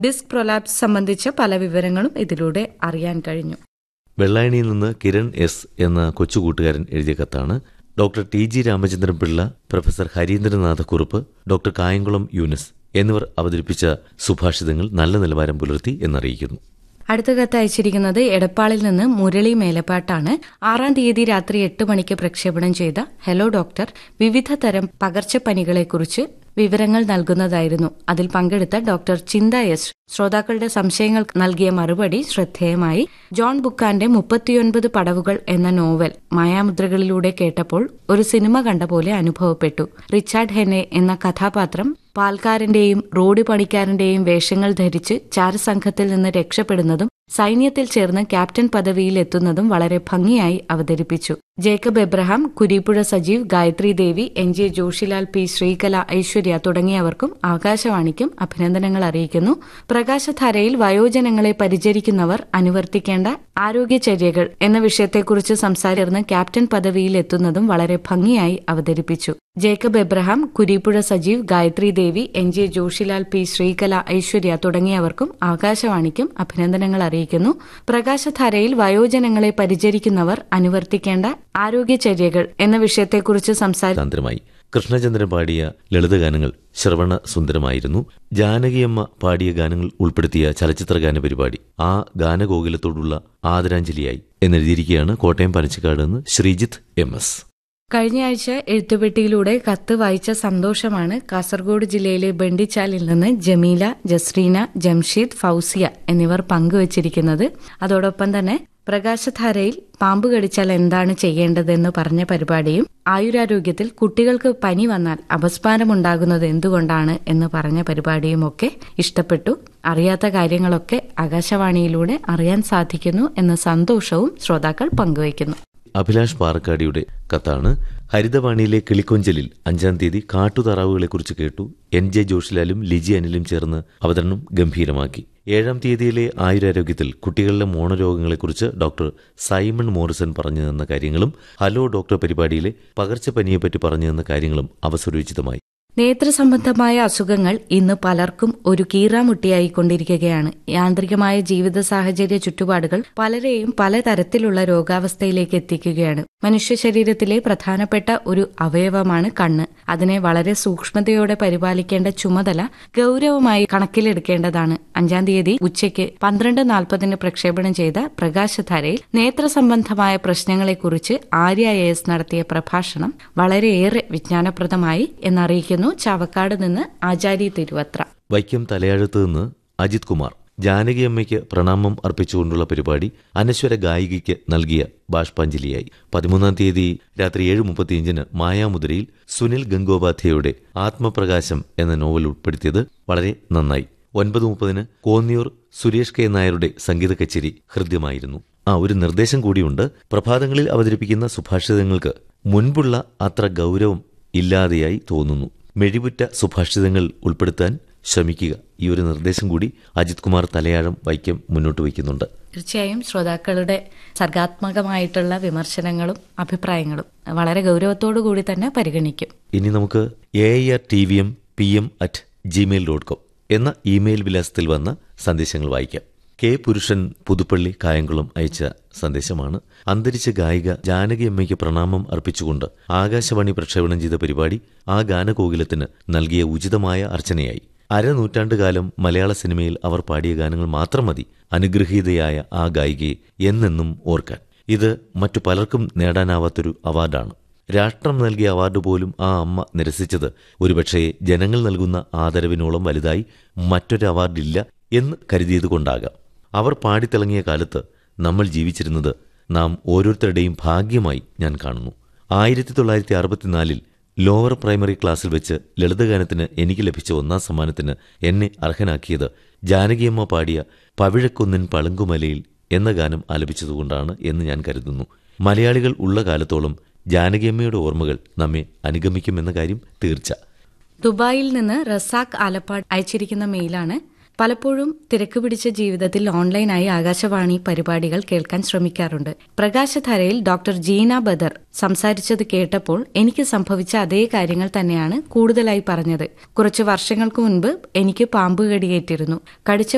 disc prolapse സംബന്ധിച്ച പല വിവരങ്ങളും ഇതിലൂടെ അറിയാൻ കഴിഞ്ഞു വെള്ളായണിയിൽ നിന്ന് കിരൺ എസ് എന്ന കൊച്ചുകൂട്ടുകാരൻ എഴുതിയ കത്താണ് doctor T G Ramachandran Pillai professor Harindranatha Kurup doctor Kayamkulam Yunus എന്നിവർ അവതരിപ്പിച്ച സുഭാഷിതങ്ങൾ നല്ല നിലവാരം പുലർത്തി എന്നറിയിക്കുന്നു അടുത്ത കത്ത് അയച്ചിരിക്കുന്നത് എടപ്പാളിൽ നിന്ന് മുരളി മേലപ്പാട്ടാണ് ആറാം തീയതി രാത്രി എട്ട് മണിക്ക് പ്രക്ഷേപണം ചെയ്ത ഹലോ ഡോക്ടർ വിവിധ തരം പകർച്ചപ്പനികളെക്കുറിച്ച് വിവരങ്ങൾ നൽകുന്നതായിരുന്നു അതിൽ പങ്കെടുത്ത ഡോക്ടർ ചിന്ത എസ് ശ്രോതാക്കളുടെ സംശയങ്ങൾ നൽകിയ മറുപടി ശ്രദ്ധേയമായി ജോൺ ബുക്കാന്റെ മുപ്പത്തിയൊൻപത് പടവുകൾ എന്ന നോവൽ മായാമുദ്രകളിലൂടെ കേട്ടപ്പോൾ ഒരു സിനിമ കണ്ട പോലെ അനുഭവപ്പെട്ടു റിച്ചാർഡ് ഹെനെ എന്ന കഥാപാത്രം പാൽക്കാരന്റെയും റോഡ് പണിക്കാരന്റെയും വേഷങ്ങൾ ധരിച്ച് ചാരസംഘത്തിൽ നിന്ന് രക്ഷപ്പെടുന്നതും സൈന്യത്തിൽ ചേർന്ന് ക്യാപ്റ്റൻ പദവിയിൽ എത്തുന്നതും വളരെ ഭംഗിയായി അവതരിപ്പിച്ചു Jacob Abraham Kureeppuzha Sajeev Gayathri Devi N J Joshilal P Sreekala Aiswarya തുടങ്ങിയവർക്കും ആകാശവാണിക്കും അഭിനന്ദനങ്ങൾ അറിയിക്കുന്നു പ്രകാശധാരയിൽ വയോജനങ്ങളെ പരിചരിക്കുന്നവർ അനുവർത്തിക്കേണ്ട ആരോഗ്യചര്യകൾ എന്ന വിഷയത്തെക്കുറിച്ച് സംസാരിച്ചിരുന്ന് ക്യാപ്റ്റൻ പദവിയിൽ എത്തുന്നതും വളരെ ഭംഗിയായി അവതരിപ്പിച്ചു Jacob Abraham Kureeppuzha Sajeev Gayathri Devi N J Joshilal P Sreekala Aiswarya തുടങ്ങിയവർക്കും ആകാശവാണിക്കും അഭിനന്ദനങ്ങൾ അറിയിക്കുന്നു പ്രകാശധാരയിൽ വയോജനങ്ങളെ പരിചരിക്കുന്നവർ അനുവർത്തിക്കേണ്ട ആരോഗ്യചര്യകൾ എന്ന വിഷയത്തെക്കുറിച്ച് സംസാരിച്ചു സാന്ദ്രമായി കൃഷ്ണചന്ദ്രൻ പാടിയ ലളിതഗാനങ്ങൾ ശ്രവണ സുന്ദരമായിരുന്നു ജാനകിയമ്മ പാടിയ ഗാനങ്ങൾ ഉൾപ്പെടുത്തിയ ചലച്ചിത്ര ഗാന പരിപാടി ആ ഗാനഗോകുലത്തോടുള്ള ആദരാഞ്ജലിയായി എന്നെഴുതിയിരിക്കുകയാണ് കോട്ടയം പനച്ചിക്കാട് നിന്ന് ശ്രീജിത്ത് എം എസ് കഴിഞ്ഞയാഴ്ച എഴുത്തുപെട്ടിയിലൂടെ കത്ത് വായിച്ച സന്തോഷമാണ് കാസർഗോഡ് ജില്ലയിലെ ബണ്ടിച്ചാലിൽ നിന്ന് ജമീല ജസ്രീന ജംഷീദ് ഫൗസിയ എന്നിവർ പങ്കുവച്ചിരിക്കുന്നത് അതോടൊപ്പം തന്നെ പ്രകാശധാരയിൽ പാമ്പ് കടിച്ചാൽ എന്താണ് ചെയ്യേണ്ടതെന്ന് പറഞ്ഞ പരിപാടിയും ആയുരാരോഗ്യത്തിൽ കുട്ടികൾക്ക് പനി വന്നാൽ അപസ്മാരമുണ്ടാകുന്നത് എന്തുകൊണ്ടാണ് എന്ന് പറഞ്ഞ പരിപാടിയുമൊക്കെ ഇഷ്ടപ്പെട്ടു അറിയാത്ത കാര്യങ്ങളൊക്കെ ആകാശവാണിയിലൂടെ അറിയാൻ സാധിക്കുന്നു എന്ന സന്തോഷവും ശ്രോതാക്കൾ പങ്കുവയ്ക്കുന്നു അഭിലാഷ് പാറക്കാടിയുടെ കത്താണ് ഹരിതവാണിയിലെ കിളിക്കൊഞ്ചലിൽ അഞ്ചാം തീയതി കാട്ടുതാറാവുകളെക്കുറിച്ച് കേട്ടു എൻ ജെ ജോഷിലാലും ലിജി അനിലും ചേർന്ന് അവതരണം ഗംഭീരമാക്കി ഏഴാം തീയതിയിലെ ആയുരാരോഗ്യത്തിൽ കുട്ടികളിലെ മോണരോഗങ്ങളെക്കുറിച്ച് ഡോക്ടർ സൈമൺ മോറിസൺ പറഞ്ഞു തന്ന കാര്യങ്ങളും ഹലോ ഡോക്ടർ പരിപാടിയിലെ പകർച്ചപ്പനിയെപ്പറ്റി പറഞ്ഞു തന്ന കാര്യങ്ങളും അവസരോചിതമായി നേത്രസംബന്ധമായ അസുഖങ്ങൾ ഇന്ന് പലർക്കും ഒരു കീറാമുട്ടിയായിക്കൊണ്ടിരിക്കുകയാണ് യാന്ത്രികമായ ജീവിത സാഹചര്യ ചുറ്റുപാടുകൾ പലരെയും പലതരത്തിലുള്ള രോഗാവസ്ഥയിലേക്ക് എത്തിക്കുകയാണ് മനുഷ്യ ശരീരത്തിലെ പ്രധാനപ്പെട്ട ഒരു അവയവമാണ് കണ്ണ് അതിനെ വളരെ സൂക്ഷ്മതയോടെ പരിപാലിക്കേണ്ട ചുമതല ഗൗരവമായി കണക്കിലെടുക്കേണ്ടതാണ് അഞ്ചാം തീയതി ഉച്ചയ്ക്ക് പന്ത്രണ്ട് നാൽപ്പതിന് പ്രക്ഷേപണം ചെയ്ത പ്രകാശധാരയിൽ നേത്രസംബന്ധമായ പ്രശ്നങ്ങളെക്കുറിച്ച് ആര്യ എസ് നടത്തിയ പ്രഭാഷണം വളരെയേറെ വിജ്ഞാനപ്രദമായി എന്നറിയിക്കുന്നു ചാവക്കാട് നിന്ന് ആചാര്യ തിരുവത്ര വൈക്കം തലയാഴത്ത് നിന്ന് അജിത് കുമാർ ജാനകിയമ്മയ്ക്ക് പ്രണാമം അർപ്പിച്ചുകൊണ്ടുള്ള പരിപാടി അനശ്വര ഗായികയ്ക്ക് നൽകിയ ബാഷ്പാഞ്ജലിയായി പതിമൂന്നാം തീയതി രാത്രി ഏഴ് മുപ്പത്തിയഞ്ചിന് മായാമുദ്രയിൽ സുനിൽ ഗംഗോപാധ്യയുടെ ആത്മപ്രകാശം എന്ന നോവൽ ഉൾപ്പെടുത്തിയത് വളരെ നന്നായി ഒൻപത് മുപ്പതിന് കോന്നിയൂർ സുരേഷ് കെ നായരുടെ സംഗീത കച്ചേരി ഹൃദ്യമായിരുന്നു ആ ഒരു നിർദ്ദേശം കൂടിയുണ്ട് പ്രഭാതങ്ങളിൽ അവതരിപ്പിക്കുന്ന സുഭാഷിതങ്ങൾക്ക് മുൻപുള്ള അത്ര ഗൗരവം ഇല്ലാതെയായി തോന്നുന്നു മെഴിവുറ്റ സുഭാഷിതങ്ങൾ ഉൾപ്പെടുത്താൻ ശ്രമിക്കുക ഈ ഒരു നിർദ്ദേശം കൂടി അജിത് കുമാർ തലയാഴം വൈക്കം മുന്നോട്ട് വയ്ക്കുന്നുണ്ട് തീർച്ചയായും ശ്രോതാക്കളുടെ സർഗാത്മകമായിട്ടുള്ള വിമർശനങ്ങളും അഭിപ്രായങ്ങളും വളരെ ഗൗരവത്തോടു കൂടി തന്നെ പരിഗണിക്കും ഇനി നമുക്ക് A R T V M P M at Gmail dot com എന്ന ഇമെയിൽ വിലാസത്തിൽ വന്ന സന്ദേശങ്ങൾ വായിക്കാം കെ പുരുഷൻ പുതുപ്പള്ളി കായംകുളം അയച്ച സന്ദേശമാണ് അന്തരിച്ച ഗായിക ജാനകിയമ്മയ്ക്ക് പ്രണാമം അർപ്പിച്ചുകൊണ്ട് ആകാശവാണി പ്രക്ഷേപണം ചെയ്ത പരിപാടി ആ ഗാനകോകിലത്തിന് നൽകിയ ഉചിതമായ അർച്ചനയായി അരനൂറ്റാണ്ട് കാലം മലയാള സിനിമയിൽ അവർ പാടിയ ഗാനങ്ങൾ മാത്രം മതി അനുഗ്രഹീതയായ ആ ഗായികയെ എന്നെന്നും ഓർക്കാൻ ഇത് മറ്റു പലർക്കും നേടാനാവാത്തൊരു അവാർഡാണ് രാഷ്ട്രം നൽകിയ അവാർഡ് പോലും ആ അമ്മ നിരസിച്ചത് ഒരുപക്ഷേ ജനങ്ങൾ നൽകുന്ന ആദരവിനോളം വലുതായി മറ്റൊരു അവാർഡില്ല എന്ന് കരുതിയതുകൊണ്ടാകാം അവർ പാടിത്തിളങ്ങിയ കാലത്ത് നമ്മൾ ജീവിച്ചിരുന്നത് നാം ഓരോരുത്തരുടെയും ഭാഗ്യമായി ഞാൻ കാണുന്നു ആയിരത്തി തൊള്ളായിരത്തി അറുപത്തിനാലിൽ ലോവർ പ്രൈമറി ക്ലാസ്സിൽ വെച്ച് ലളിതഗാനത്തിന് എനിക്ക് ലഭിച്ച ഒന്നാം സമ്മാനത്തിന് എന്നെ അർഹനാക്കിയത് ജാനകിയമ്മ പാടിയ പവിഴക്കൊന്നിൻ പളുങ്കുമലയിൽ എന്ന ഗാനം ആലപിച്ചതുകൊണ്ടാണ് എന്ന് ഞാൻ കരുതുന്നു മലയാളികൾ ഉള്ള കാലത്തോളം ജാനകിയമ്മയുടെ ഓർമ്മകൾ നമ്മെ അനുഗമിക്കുമെന്ന കാര്യം തീർച്ച ദുബായിൽ നിന്ന് റസാഖ് ആലപ്പാട് അയച്ചിരിക്കുന്ന മെയിലാണ് പലപ്പോഴും തിരക്ക് പിടിച്ച ജീവിതത്തിൽ ഓൺലൈനായി ആകാശവാണി പരിപാടികൾ കേൾക്കാൻ ശ്രമിക്കാറുണ്ട് പ്രകാശധാരയിൽ ഡോക്ടർ ജീന ബദർ സംസാരിച്ചത് കേട്ടപ്പോൾ എനിക്ക് സംഭവിച്ച അതേ കാര്യങ്ങൾ തന്നെയാണ് കൂടുതലായി പറഞ്ഞത് കുറച്ച് വർഷങ്ങൾക്ക് മുൻപ് എനിക്ക് പാമ്പ് കടിയേറ്റിരുന്നു കടിച്ച